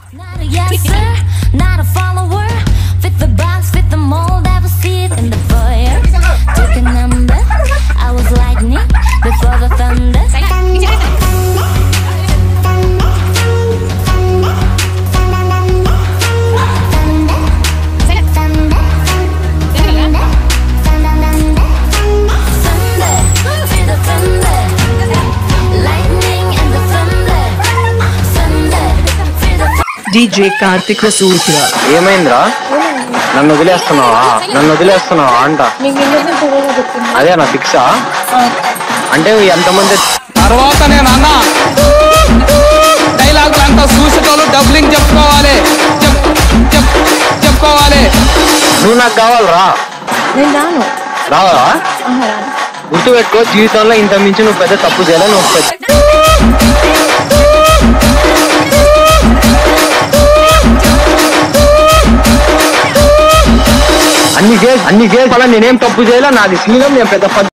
Not a yes sir, not a follower. Fit the box, fit the mold, ever see it in the foyer. Took a number, I was lightning before the thunder. Thunder, feel the thunder. Lightning and the thunder. Thunder, feel the DJ Kartik Rasulpura. ఏమైందిరా నన్ను వదిలేస్తున్నావా నన్ను వదిలేస్తున్నావా అంట అదే నా ఫిక్సా అంటే ఎంతమంది తర్వాత నేను అన్న డైలాగులు అంతా చూసేటోళ్ళు డబ్లింగ్ చెప్పుకోవాలి చెప్ చెప్ చెప్పుకోవాలి నువ్వు నాకు కావాలరా నేను రాను రావాలా ఆహా, రాను గుర్తుపెట్టుకో జీవితంలో ఇంత మించి నువ్వు పెద్ద తప్పు చేయాలి నువ్వు పెద్ద అన్ని చేసి అన్ని చేసి అలా నేనేం తప్పు చేయాలి నాది శీలం నేను పెద్ద